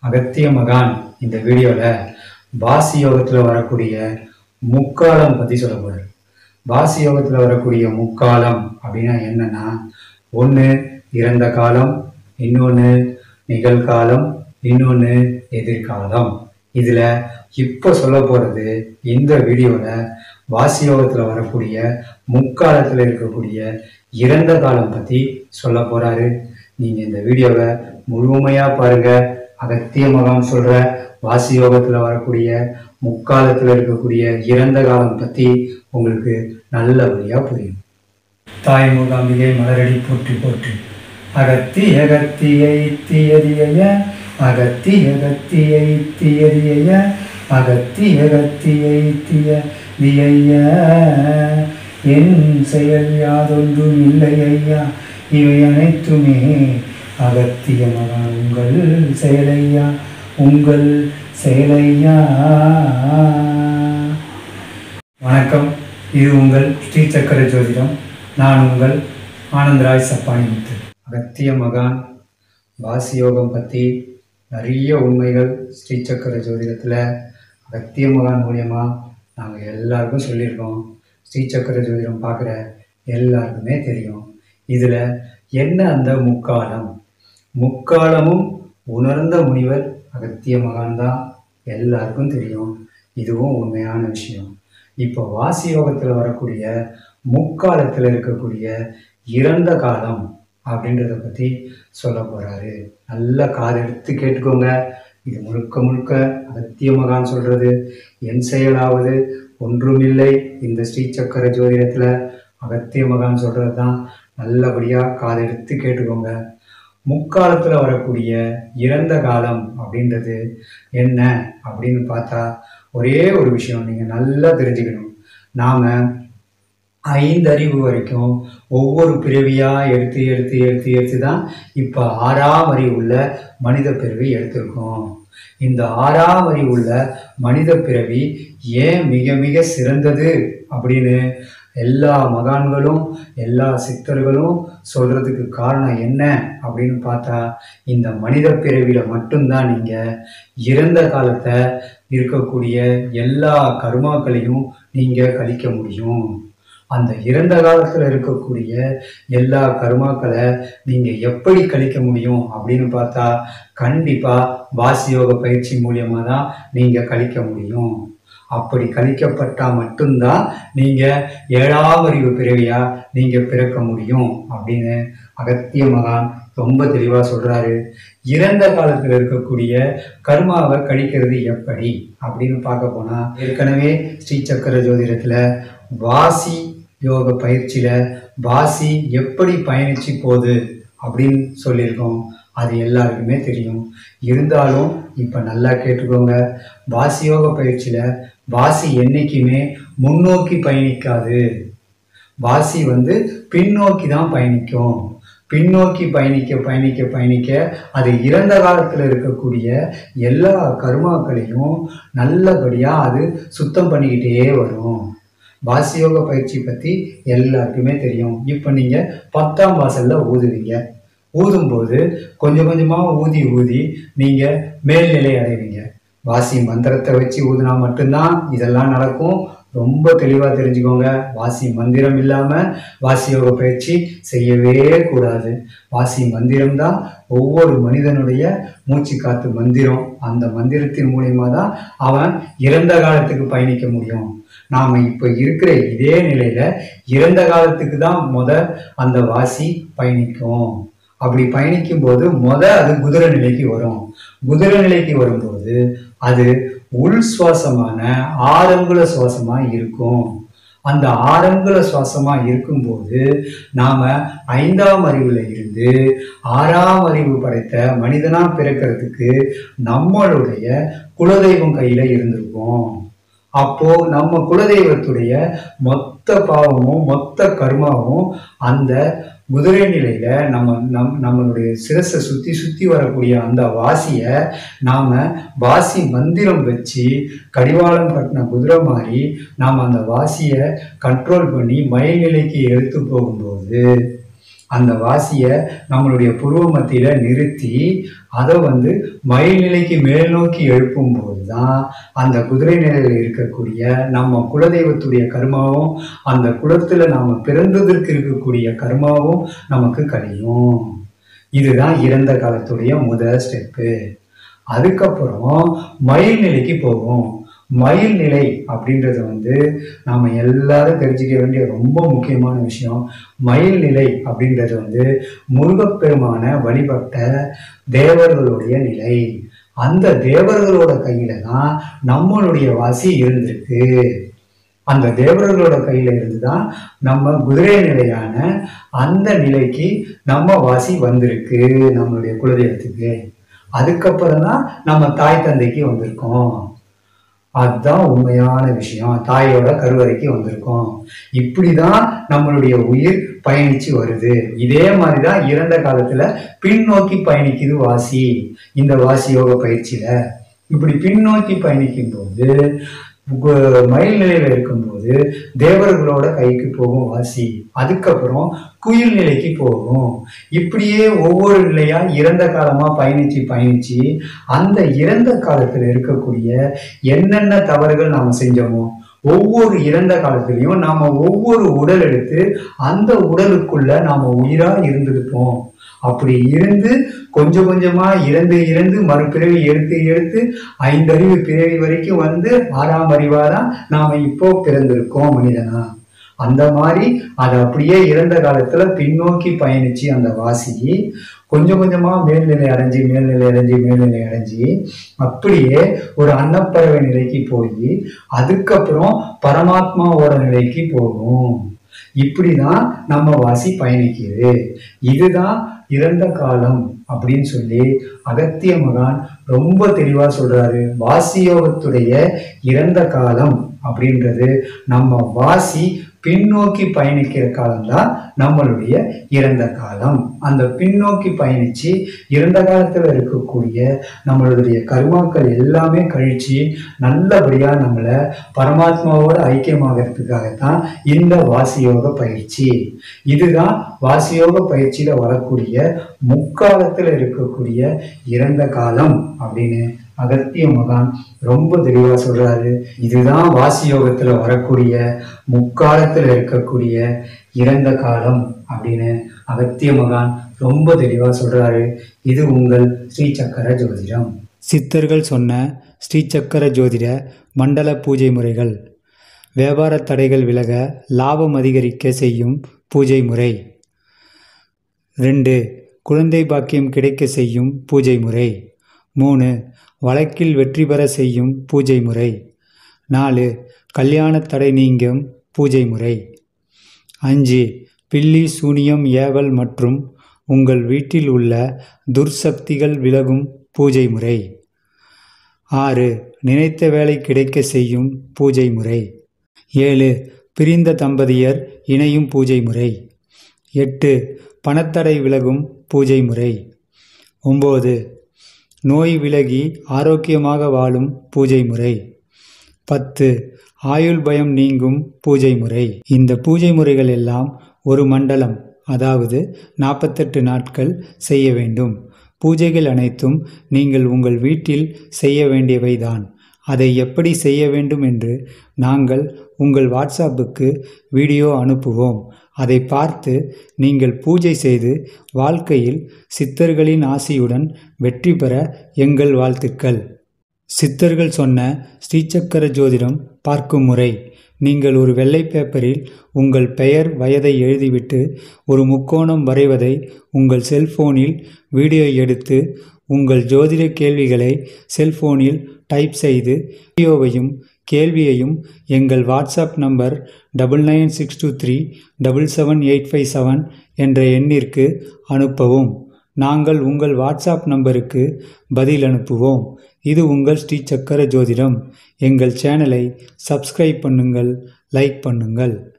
அகத்திய மகான் இந்த வீடியோவில் பாசி யோகத்தில் வரக்கூடிய முக்காலம் பற்றி சொல்ல போகிறார் பாசி யோகத்தில் வரக்கூடிய முக்காலம் அப்படின்னா என்னன்னா ஒன்று இறந்த காலம் இன்னொன்று நிகழ்காலம் இன்னொன்று எதிர்காலம் இதில் இப்போ சொல்ல போகிறது இந்த வீடியோவில் வாசி யோகத்தில் வரக்கூடிய முக்காலத்தில் இருக்கக்கூடிய இறந்த காலம் பற்றி சொல்ல போகிறாரு நீங்கள் இந்த வீடியோவை முழுமையாக பாருங்கள் அகத்திய மகான் சொல்கிற வாசி யோகத்தில் வரக்கூடிய முக்காலத்தில் இருக்கக்கூடிய இறந்த காலம் பற்றி உங்களுக்கு நல்லபடியாக புரியும் தாய் மூகாம்பிகை மலரடி போற்றி போற்றி அகத்தி அகத்தியை தீயதிய அகத்தி அகத்தியை தீயதிய அகத்தி அகத்தியை தீய தியைய என் செயல் யாதொன்றும் இல்லை ஐயா இவை அனைத்துமே அகத்திய மகன் உங்கள் செயலையா உங்கள் செயலையா வணக்கம் இது உங்கள் ஸ்ரீ சக்கர ஜோதிடம் நான் உங்கள் ஆனந்தராய் சப்பானி முத்து அகத்திய மகான் வாசி யோகம் பற்றி நிறைய உண்மைகள் ஸ்ரீ சக்கர ஜோதிடத்தில் அகத்திய மகான் மூலியமாக நாங்கள் எல்லாருக்கும் சொல்லியிருக்கோம் ஸ்ரீ சக்கர ஜோதிடம் பார்க்குற எல்லாருக்குமே தெரியும் இதில் என்ன அந்த முக்காலம் முக்காலமும் உணர்ந்த முனிவர் அகத்திய மகான் தான் எல்லாருக்கும் தெரியும் இதுவும் உண்மையான விஷயம் இப்போ வாசி யோகத்தில் வரக்கூடிய முக்காலத்தில் இருக்கக்கூடிய இறந்த காலம் அப்படின்றத பற்றி சொல்ல போகிறாரு நல்ல காதெடுத்து கேட்டுக்கோங்க இது முழுக்க முழுக்க அகத்திய மகான் சொல்கிறது என் செயலாவது ஒன்றுமில்லை இந்த ஸ்ரீ சக்கர ஜோதிடத்தில் அகத்திய மகான் சொல்கிறது தான் நல்லபடியாக காதெடுத்து கேட்டுக்கோங்க முக்காலத்தில் வரக்கூடிய இறந்த காலம் அப்படின்றது என்ன அப்படின்னு பார்த்தா ஒரே ஒரு விஷயம் நீங்கள் நல்லா தெரிஞ்சுக்கணும் நாம் ஐந்து அறிவு வரைக்கும் ஒவ்வொரு பிறவியாக எடுத்து எடுத்து எடுத்து எடுத்து தான் இப்போ ஆறாம் அறிவுள்ள மனித பிறவி எடுத்திருக்கோம் இந்த ஆறாம் அறிவுள்ள மனித பிறவி ஏன் மிக மிக சிறந்தது அப்படின்னு எல்லா மகான்களும் எல்லா சித்தர்களும் சொல்கிறதுக்கு காரணம் என்ன அப்படின்னு பார்த்தா இந்த மனித பிறவியில் மட்டும்தான் நீங்கள் இறந்த காலத்தை இருக்கக்கூடிய எல்லா கர்மாக்களையும் நீங்கள் கழிக்க முடியும் அந்த இறந்த காலத்தில் இருக்கக்கூடிய எல்லா கர்மாக்களை நீங்கள் எப்படி கழிக்க முடியும் அப்படின்னு பார்த்தா கண்டிப்பாக வாசியோக பயிற்சி மூலியமாக தான் நீங்கள் கழிக்க முடியும் அப்படி கழிக்கப்பட்டால் மட்டும்தான் நீங்கள் ஏழாம் அறிவு பிறவியாக நீங்கள் பிறக்க முடியும் அப்படின்னு அகத்திய மகான் ரொம்ப தெளிவாக சொல்கிறாரு இறந்த காலத்தில் இருக்கக்கூடிய கர்மாவை கழிக்கிறது எப்படி அப்படின்னு பார்க்க போனால் ஏற்கனவே ஸ்ரீ சக்கர ஜோதிடத்தில் வாசி யோக பயிற்சியில் வாசி எப்படி பயணிச்சு போகுது அப்படின்னு சொல்லியிருக்கோம் அது எல்லாருக்குமே தெரியும் இருந்தாலும் இப்போ நல்லா கேட்டுக்கோங்க வாசி யோக பயிற்சியில் வாசி என்றைக்குமே முன்னோக்கி பயணிக்காது வாசி வந்து பின்னோக்கி தான் பயணிக்கும் பின்னோக்கி பயணிக்க பயணிக்க பயணிக்க அது இறந்த காலத்தில் இருக்கக்கூடிய எல்லா கர்மாக்களையும் நல்லபடியாக அது சுத்தம் பண்ணிக்கிட்டே வரும் வாசியோக பயிற்சி பற்றி எல்லாருக்குமே தெரியும் இப்போ நீங்கள் பத்தாம் வாசலில் ஊதுவீங்க ஊதும்போது கொஞ்சம் கொஞ்சமாக ஊதி ஊதி நீங்கள் மேல்நிலை அடைவீங்க வாசி மந்திரத்தை வச்சு ஊதுனா மட்டும்தான் இதெல்லாம் நடக்கும் ரொம்ப தெளிவாக தெரிஞ்சுக்கோங்க வாசி மந்திரம் இல்லாமல் வாசியோக பயிற்சி செய்யவே கூடாது வாசி மந்திரம் தான் ஒவ்வொரு மனிதனுடைய மூச்சு காத்து மந்திரம் அந்த மந்திரத்தின் மூலியமாக தான் அவன் இறந்த காலத்துக்கு பயணிக்க முடியும் நாம் இப்போ இருக்கிற இதே நிலையில் இறந்த காலத்துக்கு தான் முத அந்த வாசி பயணிக்கும் அப்படி பயணிக்கும் போது முத அது குதிரை நிலைக்கு வரும் குதிரை நிலைக்கு வரும்போது அது உள் சுவாசமான ஆரங்குல சுவாசமா இருக்கும் அந்த ஆரங்குல சுவாசமா இருக்கும்போது நாம ஐந்தாம் அறிவுல இருந்து ஆறாம் அறிவு படைத்த மனிதனா பிறக்கிறதுக்கு நம்மளுடைய குலதெய்வம் கையில இருந்திருக்கும் அப்போ நம்ம குலதெய்வத்துடைய மொத்த பாவமும் மொத்த கர்மாவும் அந்த குதிரை நிலையில நம்ம நம் நம்மளுடைய சிரசை சுத்தி சுத்தி வரக்கூடிய அந்த வாசியை நாம வாசி மந்திரம் வச்சு கடிவாளம் கட்டின குதிரை மாதிரி நாம் அந்த வாசியை கண்ட்ரோல் பண்ணி மயநிலைக்கு எடுத்து போகும்போது அந்த வாசியை நம்மளுடைய புருவ மத்தியில் நிறுத்தி அதை வந்து மயில் நிலைக்கு மேல் நோக்கி எழுப்பும்போது தான் அந்த குதிரை நிலையில் இருக்கக்கூடிய நம்ம குலதெய்வத்துடைய கர்மாவும் அந்த குலத்தில் நாம் பிறந்ததற்கு இருக்கக்கூடிய கர்மாவும் நமக்கு கழியும் இதுதான் இறந்த காலத்துடைய முதல் ஸ்டெப்பு அதுக்கப்புறம் மயில் நிலைக்கு போகும் மயில் நிலை அப்படின்றது வந்து நாம் எல்லாரும் தெரிஞ்சுக்க வேண்டிய ரொம்ப முக்கியமான விஷயம் மயில் நிலை அப்படின்றது வந்து முருகப்பெருமான வழிபட்ட தேவர்களுடைய நிலை அந்த தேவர்களோட கையில தான் நம்மளுடைய வாசி இருந்திருக்கு அந்த தேவர்களோட கையில இருந்து தான் நம்ம குதிரை நிலையான அந்த நிலைக்கு நம்ம வாசி வந்திருக்கு நம்மளுடைய குலதெய்வத்துக்கு அதுக்கப்புறம் தான் நம்ம தாய் தந்தைக்கு வந்திருக்கோம் அதுதான் உண்மையான விஷயம் தாயோட கருவறைக்கு வந்திருக்கோம் இப்படிதான் நம்மளுடைய உயிர் பயணிச்சு வருது இதே மாதிரிதான் இறந்த காலத்துல பின்னோக்கி பயணிக்குது வாசி இந்த வாசி யோக பயிற்சியில இப்படி பின்னோக்கி பயணிக்கும் போது கு- மயில் நிலையில இருக்கும்போது தேவர்களோட கைக்கு போகும் வாசி அதுக்கப்புறம் குயில் நிலைக்கு போகும் இப்படியே ஒவ்வொரு நிலையா இறந்த காலமா பயணிச்சு பயணிச்சு அந்த இறந்த காலத்துல இருக்கக்கூடிய என்னென்ன தவறுகள் நாம செஞ்சோமோ ஒவ்வொரு இறந்த காலத்திலையும் நாம ஒவ்வொரு உடல் எடுத்து அந்த உடலுக்குள்ள நாம உயிரா இருந்திருப்போம் அப்படி இருந்து கொஞ்சம் கொஞ்சமா இறந்து இறந்து மறுபிறவி எடுத்து எடுத்து ஐந்தறிவு பிறவி வரைக்கும் வந்து ஆறாம் அறிவாதான் நாம இப்போ பிறந்திருக்கோம் மனிதனா அந்த மாதிரி அது அப்படியே இறந்த காலத்துல பின்னோக்கி பயணிச்சு அந்த வாசி கொஞ்சம் கொஞ்சமா மேல்நிலை அடைஞ்சு மேல்நிலை அடைஞ்சு மேல்நிலை அடைஞ்சு அப்படியே ஒரு அன்னப்பறவை நிலைக்கு போய் அதுக்கப்புறம் பரமாத்மாவோட நிலைக்கு போகும் இப்படிதான் நம்ம வாசி பயணிக்குது இதுதான் இறந்த காலம் அப்படின்னு சொல்லி அகத்திய மகான் ரொம்ப தெளிவா சொல்றாரு வாசியோகத்துடைய இறந்த காலம் அப்படின்றது நம்ம வாசி பின்னோக்கி பயணிக்கிற காலம்தான் நம்மளுடைய இறந்த காலம் அந்த பின்னோக்கி பயணிச்சு இறந்த காலத்துல இருக்கக்கூடிய நம்மளுடைய கர்மாக்கள் எல்லாமே கழிச்சு நல்லபடியா நம்மளை பரமாத்மாவோட ஐக்கியமாகறதுக்காகத்தான் இந்த வாசியோக பயிற்சி இதுதான் வாசியோக பயிற்சியில வரக்கூடிய முக்காலத்துல இருக்கக்கூடிய இறந்த காலம் அப்படின்னு அகத்திய மகான் ரொம்ப தெளிவா சொல்றாரு இதுதான் வாசி யோகத்துல வரக்கூடிய முக்காலத்துல இருக்கக்கூடிய இறந்த காலம் அப்படின்னு அகத்திய மகான் ரொம்ப தெளிவா சொல்றாரு இது உங்கள் ஸ்ரீ சக்கர ஜோதிடம் சித்தர்கள் சொன்ன ஸ்ரீ சக்கர ஜோதிட மண்டல பூஜை முறைகள் வியாபார தடைகள் விலக லாபம் அதிகரிக்க செய்யும் பூஜை முறை ரெண்டு குழந்தை பாக்கியம் கிடைக்க செய்யும் பூஜை முறை மூணு வழக்கில் வெற்றி பெற செய்யும் பூஜை முறை நாலு கல்யாண தடை நீங்கும் பூஜை முறை அஞ்சு பில்லி சூனியம் ஏவல் மற்றும் உங்கள் வீட்டில் உள்ள துர்சக்திகள் விலகும் பூஜை முறை ஆறு நினைத்த வேலை கிடைக்க செய்யும் பூஜை முறை ஏழு பிரிந்த தம்பதியர் இணையும் பூஜை முறை எட்டு பணத்தடை விலகும் பூஜை முறை ஒம்பது நோய் விலகி ஆரோக்கியமாக வாழும் பூஜை முறை பத்து ஆயுள் பயம் நீங்கும் பூஜை முறை இந்த பூஜை முறைகள் எல்லாம் ஒரு மண்டலம் அதாவது நாற்பத்தெட்டு நாட்கள் செய்ய வேண்டும் பூஜைகள் அனைத்தும் நீங்கள் உங்கள் வீட்டில் செய்ய வேண்டியவைதான் அதை எப்படி செய்ய வேண்டும் என்று நாங்கள் உங்கள் வாட்ஸ்அப்புக்கு வீடியோ அனுப்புவோம் அதை பார்த்து நீங்கள் பூஜை செய்து வாழ்க்கையில் சித்தர்களின் ஆசியுடன் வெற்றி பெற எங்கள் வாழ்த்துக்கள் சித்தர்கள் சொன்ன ஸ்ரீசக்கர ஜோதிடம் பார்க்கும் முறை நீங்கள் ஒரு வெள்ளை பேப்பரில் உங்கள் பெயர் வயதை எழுதிவிட்டு ஒரு முக்கோணம் வரைவதை உங்கள் செல்போனில் வீடியோ எடுத்து உங்கள் ஜோதிட கேள்விகளை செல்போனில் டைப் செய்து வீடியோவையும் கேள்வியையும் எங்கள் WhatsApp number double nine six two three double seven eight five seven என்ற எண்ணிற்கு அனுப்பவும் நாங்கள் உங்கள் வாட்ஸ்அப் நம்பருக்கு பதில் அனுப்புவோம் இது உங்கள் ஸ்ரீ சக்கர ஜோதிடம் எங்கள் சேனலை சப்ஸ்கிரைப் பண்ணுங்கள் லைக் பண்ணுங்கள்